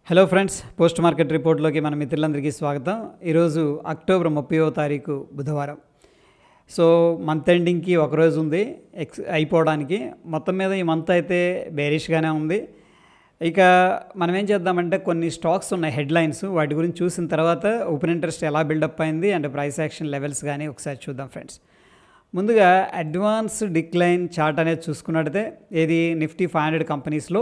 hello friends post market రిపోర్ట్లోకి మన మిత్రులందరికీ స్వాగతం ఈరోజు అక్టోబర్ ముప్పైవ తారీఖు బుధవారం సో మంత్ ఎండింగ్కి ఒకరోజు ఉంది ఎక్స్ అయిపోవడానికి మొత్తం మీద ఈ మంత్ అయితే బేరిష్గానే ఉంది ఇక మనం ఏం చేద్దామంటే కొన్ని స్టాక్స్ ఉన్నాయి హెడ్లైన్స్ వాటి గురించి చూసిన తర్వాత ఓపెన్ ఇంట్రెస్ట్ ఎలా బిల్డప్ అయింది అండ్ ప్రైస్ యాక్షన్ లెవెల్స్ కానీ ఒకసారి చూద్దాం ఫ్రెండ్స్ ముందుగా అడ్వాన్స్ డిక్లైన్ చార్ట్ అనేది చూసుకున్నట్టయితే ఏది నిఫ్టీ ఫైవ్ హండ్రెడ్ కంపెనీస్లో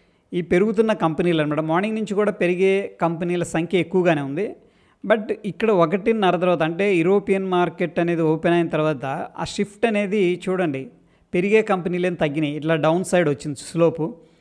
ఈ పెరుగుతున్న కంపెనీలు అనమాట మార్నింగ్ నుంచి కూడా పెరిగే కంపెనీల సంఖ్య ఎక్కువగానే ఉంది బట్ ఇక్కడ ఒకటిన్నర తర్వాత అంటే యూరోపియన్ మార్కెట్ అనేది ఓపెన్ అయిన తర్వాత ఆ షిఫ్ట్ అనేది చూడండి పెరిగే కంపెనీలు ఏం తగ్గినాయి ఇట్లా డౌన్ సైడ్ వచ్చింది స్లోపు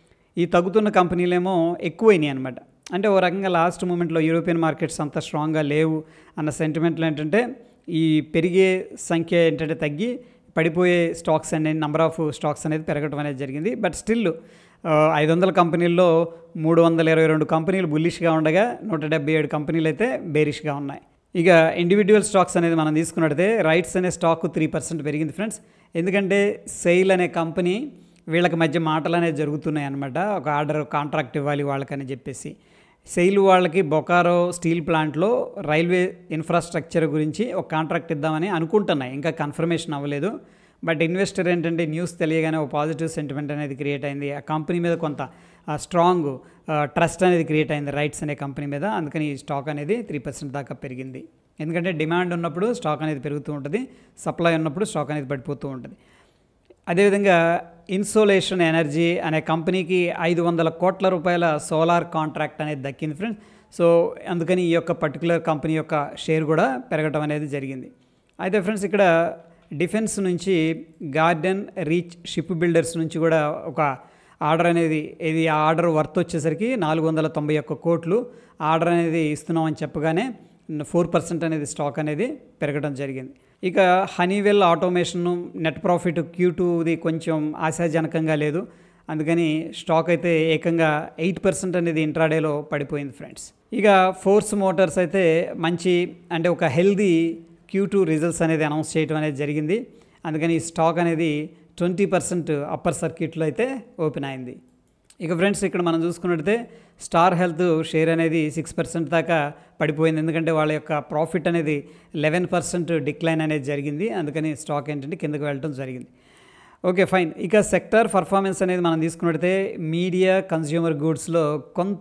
ఈ తగ్గుతున్న కంపెనీలేమో ఎక్కువైనాయి అనమాట అంటే ఓ రకంగా లాస్ట్ మూమెంట్లో యూరోపియన్ మార్కెట్స్ అంత స్ట్రాంగ్గా లేవు అన్న సెంటిమెంట్లు ఏంటంటే ఈ పెరిగే సంఖ్య ఏంటంటే తగ్గి పడిపోయే స్టాక్స్ అనేది నెంబర్ ఆఫ్ స్టాక్స్ అనేది పెరగడం అనేది జరిగింది బట్ స్టిల్ ఐదు వందల కంపెనీల్లో మూడు వందల ఇరవై రెండు కంపెనీలు బుల్లిష్గా ఉండగా నూట డెబ్బై ఏడు కంపెనీలు అయితే బేరిష్గా ఉన్నాయి ఇక ఇండివిజువల్ స్టాక్స్ అనేది మనం తీసుకున్నట్టయితే రైట్స్ అనే స్టాక్ త్రీ పర్సెంట్ పెరిగింది ఫ్రెండ్స్ ఎందుకంటే సెయిల్ అనే కంపెనీ వీళ్ళకి మధ్య మాటలు అనేది జరుగుతున్నాయి అనమాట ఒక ఆర్డర్ కాంట్రాక్ట్ ఇవ్వాలి వాళ్ళకని చెప్పేసి సెయిల్ వాళ్ళకి బొకారో స్టీల్ ప్లాంట్లో రైల్వే ఇన్ఫ్రాస్ట్రక్చర్ గురించి ఒక కాంట్రాక్ట్ ఇద్దామని అనుకుంటున్నాయి ఇంకా కన్ఫర్మేషన్ అవ్వలేదు బట్ ఇన్వెస్టర్ ఏంటంటే న్యూస్ తెలియగానే ఒక పాజిటివ్ సెంటిమెంట్ అనేది క్రియేట్ అయింది ఆ కంపెనీ మీద కొంత స్ట్రాంగ్ ట్రస్ట్ అనేది క్రియేట్ అయింది రైట్స్ అనే కంపెనీ మీద అందుకని ఈ స్టాక్ అనేది త్రీ పర్సెంట్ దాకా పెరిగింది ఎందుకంటే డిమాండ్ ఉన్నప్పుడు స్టాక్ అనేది పెరుగుతూ ఉంటుంది సప్లై ఉన్నప్పుడు స్టాక్ అనేది పడిపోతూ ఉంటుంది అదేవిధంగా ఇన్సోలేషన్ ఎనర్జీ అనే కంపెనీకి ఐదు వందల కోట్ల రూపాయల సోలార్ కాంట్రాక్ట్ అనేది దక్కింది ఫ్రెండ్స్ సో అందుకని ఈ యొక్క పర్టికులర్ కంపెనీ యొక్క షేర్ కూడా పెరగడం అనేది జరిగింది అయితే ఫ్రెండ్స్ ఇక్కడ డిఫెన్స్ నుంచి గార్డెన్ రీచ్ షిప్ బిల్డర్స్ నుంచి కూడా ఒక ఆర్డర్ అనేది ఇది ఆ ఆర్డర్ వర్త్ వచ్చేసరికి నాలుగు వందల తొంభై ఒక్క కోట్లు ఆర్డర్ అనేది ఇస్తున్నామని చెప్పగానే ఫోర్ పర్సెంట్ అనేది స్టాక్ అనేది పెరగడం జరిగింది ఇక Honeywell automation net profit Q టూది కొంచెం ఆశాజనకంగా లేదు అందుకని స్టాక్ అయితే ఏకంగా ఎయిట్ పర్సెంట్ అనేది ఇంట్రాడేలో పడిపోయింది ఫ్రెండ్స్ ఇక ఫోర్స్ మోటార్స్ అయితే మంచి అంటే ఒక హెల్దీ క్యూ టూ రిజల్ట్స్ అనేది అనౌన్స్ చేయడం అనేది జరిగింది అందుకని ఈ స్టాక్ అనేది ట్వంటీ పర్సెంట్ అప్పర్ సర్క్యూట్లో అయితే ఓపెన్ అయింది ఇక ఫ్రెండ్స్ ఇక్కడ మనం చూసుకున్నట్టయితే స్టార్ హెల్త్ షేర్ అనేది సిక్స్ పర్సెంట్ దాకా పడిపోయింది ఎందుకంటే వాళ్ళ యొక్క ప్రాఫిట్ అనేది లెవెన్ పర్సెంట్ డిక్లైన్ అనేది జరిగింది అందుకని స్టాక్ ఏంటంటే కిందకు వెళ్ళడం జరిగింది ఓకే ఫైన్ ఇక సెక్టర్ పర్ఫార్మెన్స్ అనేది మనం తీసుకున్నట్టయితే మీడియా కన్జ్యూమర్ గూడ్స్లో కొంత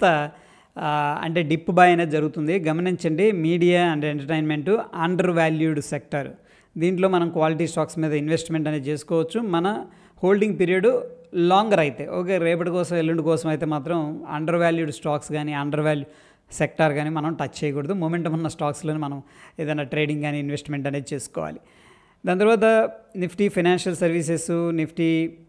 అంటే డిప్ బాయ్ అనేది జరుగుతుంది గమనించండి media and entertainment undervalued sector దీంట్లో మనం క్వాలిటీ స్టాక్స్ మీద ఇన్వెస్ట్మెంట్ అనేది చేసుకోవచ్చు మన హోల్డింగ్ పీరియడ్ లాంగర్ అయితే ఓకే రేపటి కోసం ఎల్లుండి కోసం అయితే మాత్రం అండర్ వాల్యూడ్ స్టాక్స్ కానీ అండర్ వాల్యూ సెక్టార్ కానీ మనం టచ్ చేయకూడదు మొమెంటం ఉన్న స్టాక్స్లో మనం ఏదైనా ట్రేడింగ్ కానీ ఇన్వెస్ట్మెంట్ అనేది చేసుకోవాలి దాని తర్వాత Nifty financial services Nifty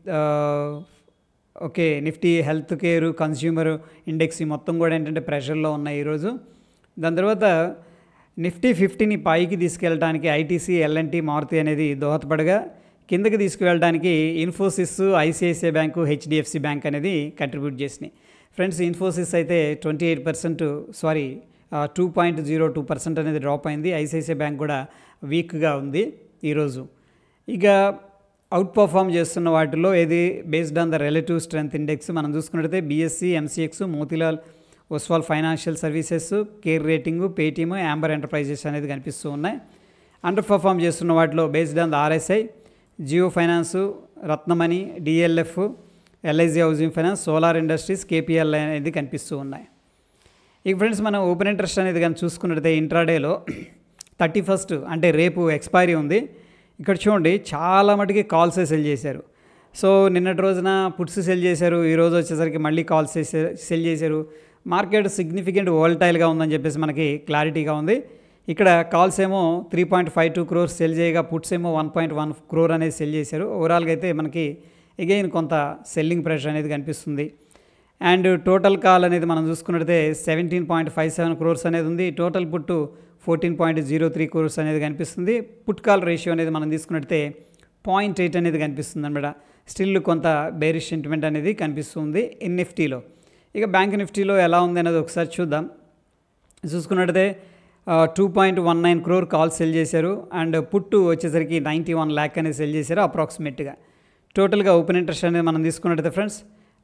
okay Nifty healthcare consumer index మొత్తం కూడా ఏంటంటే ప్రెషర్లో ఉన్నాయి ఈరోజు దాని తర్వాత నిఫ్టీ ఫిఫ్టీని పైకి తీసుకెళ్ళడానికి ఐటీసీ ఎల్ఎన్టీ మారుతి అనేది దోహదపడగా కిందకి తీసుకువెళ్ళడానికి ఇన్ఫోసిస్ ఐసిఐసిఐ బ్యాంకు హెచ్డిఎఫ్సి బ్యాంక్ అనేది కంట్రిబ్యూట్ చేసినాయి ఫ్రెండ్స్ ఇన్ఫోసిస్ అయితే twenty eight percent sorry two point zero two percent అనేది డ్రాప్ అయింది ఐసిఐసిఐ బ్యాంక్ కూడా వీక్గా ఉంది ఈరోజు ఇక అవుట్ పర్ఫామ్ చేస్తున్న వాటిలో ఏది based on the relative strength index మనం చూసుకున్నట్టయితే BSE MCX Motilal Oswal financial services Care Rating Paytm Amber enterprises అనేది కనిపిస్తూ ఉన్నాయి అండర్ పర్ఫామ్ చేస్తున్న వాటిలో based on the RSI Jio finance Ratnamani DLF LIC housing finance solar industries KPL అనేది కనిపిస్తూ ఉన్నాయి ఇక ఫ్రెండ్స్ మనం ఓపెన్ ఇంట్రెస్ట్ అనేది కానీ చూసుకున్నట్టయితే ఇంట్రాడేలో థర్టీ ఫస్ట్ అంటే రేపు ఎక్స్పైరీ ఉంది ఇక్కడ చూడండి చాలా మటుకి కాల్సే సెల్ చేశారు సో నిన్నటి రోజున పుట్స్ సెల్ చేశారు ఈ రోజు వచ్చేసరికి మళ్ళీ కాల్స్ సెల్ చేశారు మార్కెట్ సిగ్నిఫికెంట్ వోల్టైల్గా ఉందని చెప్పేసి మనకి క్లారిటీగా ఉంది ఇక్కడ కాల్స్ ఏమో three point five two crores sell చేయగా పుట్స్ ఏమో వన్ పాయింట్ వన్ క్రోర్ అనేది సెల్ చేశారు ఓవరాల్గా అయితే మనకి ఎగైన్ కొంత సెల్లింగ్ ప్రెషర్ అనేది కనిపిస్తుంది అండ్ టోటల్ కాల్ అనేది మనం చూసుకున్నట్టయితే seventeen point five seven crores అనేది ఉంది total put fourteen point zero three crores అనేది కనిపిస్తుంది పుట్ కాల్ రేషియో అనేది మనం తీసుకున్నట్టయితే పాయింట్ ఎయిట్ అనేది కనిపిస్తుంది అనమాట స్టిల్ కొంత బేరిష్ సెంటిమెంట్ అనేది కనిపిస్తుంది ఎన్ఎఫ్టీలో ఇక బ్యాంక్ నిఫ్టీలో ఎలా ఉంది అనేది ఒకసారి చూద్దాం చూసుకున్నట్టయితే two point one nine crore call sell చేశారు అండ్ పుట్టు వచ్చేసరికి నైంటీ వన్ ల్యాక్ అనేది సెల్ చేశారు అప్రాక్సిమేట్గా టోటల్గా ఓపెన్ ఇంట్రెస్ట్ అనేది మనం తీసుకున్నట్టయితే ఫ్రెండ్స్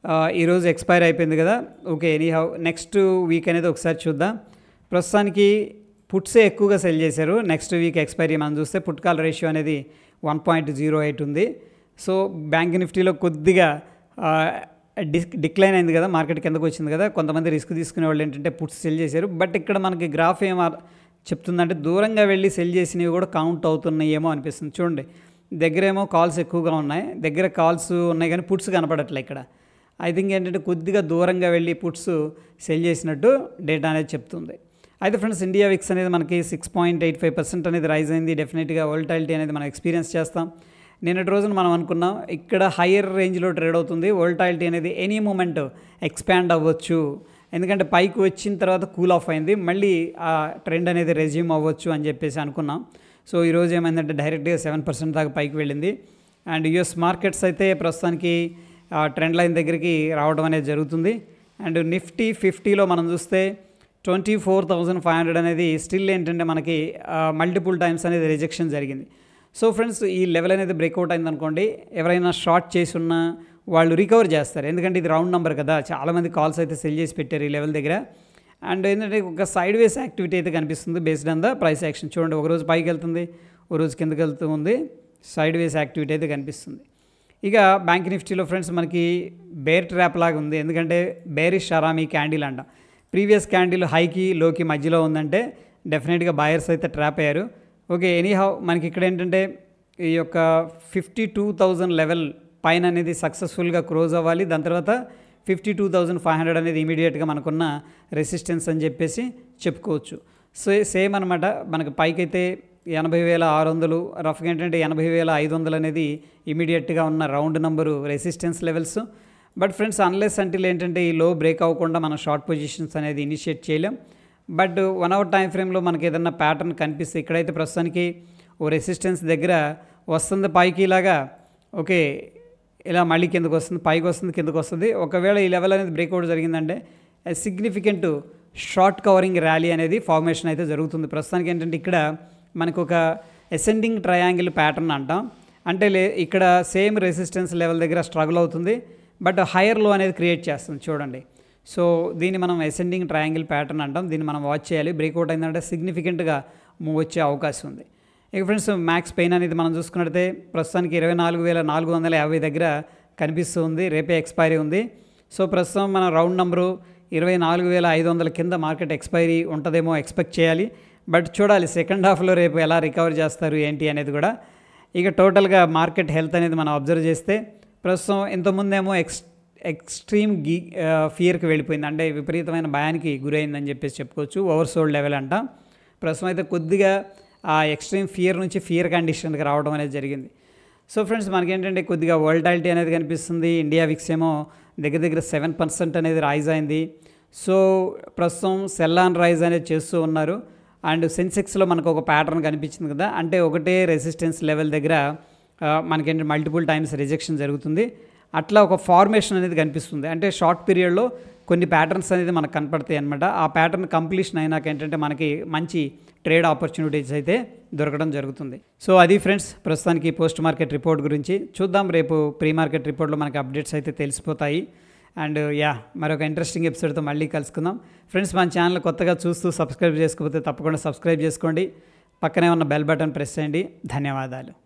ఆ, ఈరోజు ఎక్స్పైర్ అయిపోయింది కదా okay anyhow next week అనేది ఒకసారి చూద్దాం ప్రస్తుతానికి పుట్సే ఎక్కువగా సెల్ చేశారు నెక్స్ట్ వీక్ ఎక్స్పైరీ మనం చూస్తే పుట్ కాల్ రేషియో అనేది వన్ పాయింట్ జీరో ఎయిట్ ఉంది సో బ్యాంక్ నిఫ్టీలో కొద్దిగా ఆ, డిస్ డిక్లైన్ అయింది కదా మార్కెట్ కిందకు వచ్చింది కదా కొంతమంది రిస్క్ తీసుకునే వాళ్ళు ఏంటంటే పుట్స్ సెల్ చేశారు బట్ ఇక్కడ మనకి గ్రాఫ్ ఏం ఆ- చెప్తుందంటే దూరంగా వెళ్ళి సెల్ చేసినవి కూడా కౌంట్ అవుతున్నాయేమో అనిపిస్తుంది చూడండి దగ్గర ఏమో కాల్స్ ఎక్కువగా ఉన్నాయి దగ్గర కాల్స్ ఉన్నాయి కానీ పుట్స్ కనపడట్లే ఇక్కడ ఐ థింక్ ఏంటంటే కొద్దిగా దూరంగా వెళ్ళి పుట్స్ సెల్ చేసినట్టు డేటా అనేది చెప్తుంది అయితే ఫ్రెండ్స్ ఇండియా విక్స్ అనేది మనకి six point eight five percent అనేది రైజ్ అయింది డెఫినెట్గా వోల్టాలిటీ అనేది మనం ఎక్స్పీరియన్స్ చేస్తాం నిన్నటి రోజున మనం అనుకున్నాం ఇక్కడ హయ్యర్ రేంజ్లో ట్రేడ్ అవుతుంది వోల్టాలిటీ అనేది ఎనీ మూమెంట్ ఎక్స్పాండ్ అవ్వచ్చు ఎందుకంటే పైకి వచ్చిన తర్వాత కూల్ ఆఫ్ అయింది మళ్ళీ ఆ ట్రెండ్ అనేది రెజ్యూమ్ అవ్వచ్చు అని చెప్పేసి అనుకున్నాం సో ఈరోజు ఏమైందంటే డైరెక్ట్గా సెవెన్ పర్సెంట్ దాకా పైకి వెళ్ళింది అండ్ యుఎస్ మార్కెట్స్ అయితే ప్రస్తుతానికి ఆ ట్రెండ్ లైన్ దగ్గరికి రావడం అనేది జరుగుతుంది అండ్ నిఫ్టీ ఫిఫ్టీలో మనం చూస్తే twenty four thousand five hundred అనేది స్టిల్ ఏంటంటే మనకి మల్టిపుల్ టైమ్స్ అనేది రిజెక్షన్ జరిగింది సో ఫ్రెండ్స్ ఈ లెవెల్ అనేది బ్రేక్అవుట్ అయింది అనుకోండి ఎవరైనా షార్ట్ చేసి ఉన్నా వాళ్ళు రికవర్ చేస్తారు ఎందుకంటే ఇది రౌండ్ నెంబర్ కదా చాలామంది కాల్స్ అయితే సెల్ చేసి పెట్టారు ఈ లెవెల్ దగ్గర అండ్ ఏంటంటే ఒక సైడ్ వేస్ యాక్టివిటీ అయితే కనిపిస్తుంది based on the price action చూడండి ఒక రోజు పైకి వెళ్తుంది ఒక రోజు కిందకి వెళ్తూ ఉంది సైడ్ వేస్ యాక్టివిటీ అయితే కనిపిస్తుంది ఇక బ్యాంక్ నిఫ్టీలో ఫ్రెండ్స్ మనకి బేర్ ట్రాప్ లాగా ఉంది ఎందుకంటే బేరిష్ షరామీ క్యాండిల్ అంట ప్రీవియస్ క్యాండిల్ హైకి లోకి మధ్యలో ఉందంటే డెఫినెట్గా బాయర్స్ అయితే ట్రాప్ అయ్యారు ఓకే ఎనీహౌ మనకి ఇక్కడ ఏంటంటే ఈ యొక్క ఫిఫ్టీ టూ థౌజండ్ లెవెల్ పైన అనేది సక్సెస్ఫుల్గా క్లోజ్ అవ్వాలి దాని తర్వాత fifty two thousand five hundred అనేది ఇమీడియట్గా మనకున్న రెసిస్టెన్స్ అని చెప్పేసి చెప్పుకోవచ్చు సో సేమ్ అనమాట మనకు పైకైతే ఎనభై వేల ఆరు వందలు రఫ్గా ఏంటంటే ఎనభై వేల ఐదు వందలు అనేది ఇమీడియట్గా ఉన్న round number resistance levels but friends unless until ఏంటంటే ఈ లో బ్రేక్ అవ్వకుండా మనం షార్ట్ పొజిషన్స్ అనేది ఇనిషియేట్ చేయలేం బట్ వన్ అవర్ టైం ఫ్రేమ్లో మనకి ఏదన్నా ప్యాటర్న్ కనిపిస్తే ఇక్కడైతే ప్రస్తుతానికి ఓ రెసిస్టెన్స్ దగ్గర వస్తుంది పైకి ఇలాగా ఓకే ఇలా మళ్ళీ కిందకు వస్తుంది పైకి వస్తుంది కిందకు వస్తుంది ఒకవేళ ఈ లెవెల్ అనేది బ్రేక్అవుట్ జరిగిందంటే సిగ్నిఫికెంట్ షార్ట్ కవరింగ్ ర్యాలీ అనేది ఫార్మేషన్ అయితే జరుగుతుంది ప్రస్తుతానికి ఏంటంటే ఇక్కడ మనకు ఒక అసెండింగ్ ట్రయాంగిల్ ప్యాటర్న్ అంటాం అంటే లే ఇక్కడ సేమ్ రెసిస్టెన్స్ లెవెల్ దగ్గర స్ట్రగుల్ అవుతుంది బట్ హైయర్ లో అనేది క్రియేట్ చేస్తుంది చూడండి సో దీన్ని మనం అసెండింగ్ ట్రయాంగిల్ ప్యాటర్న్ అంటాం దీన్ని మనం వాచ్ చేయాలి బ్రేక్అవుట్ అయిందంటే సిగ్నిఫికెంట్గా మూవ్ వచ్చే అవకాశం ఉంది ఇక ఫ్రెండ్స్ మ్యాక్స్ పెయిన్ అనేది మనం చూసుకున్నట్లయితే ప్రస్తుతానికి ఇరవై నాలుగు వేల నాలుగు వందల యాభై దగ్గర కనిపిస్తుంది రేపే ఎక్స్పైరీ ఉంది సో ప్రస్తుతం మన రౌండ్ నెంబరు ఇరవై నాలుగు వేల ఐదు వందల కింద మార్కెట్ ఎక్స్పైరీ ఉంటుందేమో ఎక్స్పెక్ట్ చేయాలి బట్ చూడాలి సెకండ్ హాఫ్లో రేపు ఎలా రికవర్ చేస్తారు ఏంటి అనేది కూడా ఇక టోటల్గా మార్కెట్ హెల్త్ అనేది మనం అబ్జర్వ్ చేస్తే ప్రస్తుతం ఇంతకుముందేమో ఎక్స్ ఎక్స్ట్రీమ్ గీ ఫియర్కి వెళ్ళిపోయింది అంటే విపరీతమైన భయానికి గురైందని చెప్పేసి చెప్పుకోవచ్చు ఓవర్ సోల్డ్ లెవెల్ అంట ప్రస్తుతం అయితే కొద్దిగా ఆ ఎక్స్ట్రీమ్ ఫియర్ నుంచి ఫియర్ కండిషన్కి రావడం అనేది జరిగింది సో ఫ్రెండ్స్ మనకేంటంటే కొద్దిగా వోల్టాలిటీ అనేది కనిపిస్తుంది ఇండియా విక్స్ ఏమో దగ్గర దగ్గర సెవెన్ పర్సెంట్ అనేది రైజ్ అయింది సో ప్రస్తుతం సెల్ ఆన్ రైజ్ అనేది చేస్తూ ఉన్నారు అండ్ సెన్సెక్స్లో మనకు ఒక ప్యాటర్న్ కనిపించింది కదా అంటే ఒకటే రెసిస్టెన్స్ లెవెల్ దగ్గర ఆ, మనకేంటి మల్టిపుల్ టైమ్స్ రిజెక్షన్ జరుగుతుంది అట్లా ఒక ఫార్మేషన్ అనేది కనిపిస్తుంది అంటే షార్ట్ పీరియడ్లో కొన్ని ప్యాటర్న్స్ అనేది మనకు కనపడతాయి అనమాట ఆ ప్యాటర్న్ కంప్లీషన్ అయినాక ఏంటంటే మనకి మంచి ట్రేడ్ ఆపర్చునిటీస్ అయితే దొరకడం జరుగుతుంది సో అది ఫ్రెండ్స్ ప్రస్తుతానికి పోస్ట్ మార్కెట్ రిపోర్ట్ గురించి చూద్దాం రేపు ప్రీ మార్కెట్ రిపోర్ట్లో మనకి అప్డేట్స్ అయితే తెలిసిపోతాయి అండ్ యా మరొక ఇంట్రెస్టింగ్ ఎపిసోడ్తో మళ్ళీ కలుసుకుందాం ఫ్రెండ్స్ మన ఛానల్ కొత్తగా చూస్తూ సబ్స్క్రైబ్ చేసుకోకపోతే తప్పకుండా సబ్స్క్రైబ్ చేసుకోండి పక్కనే ఉన్న బెల్ బటన్ ప్రెస్ చేయండి ధన్యవాదాలు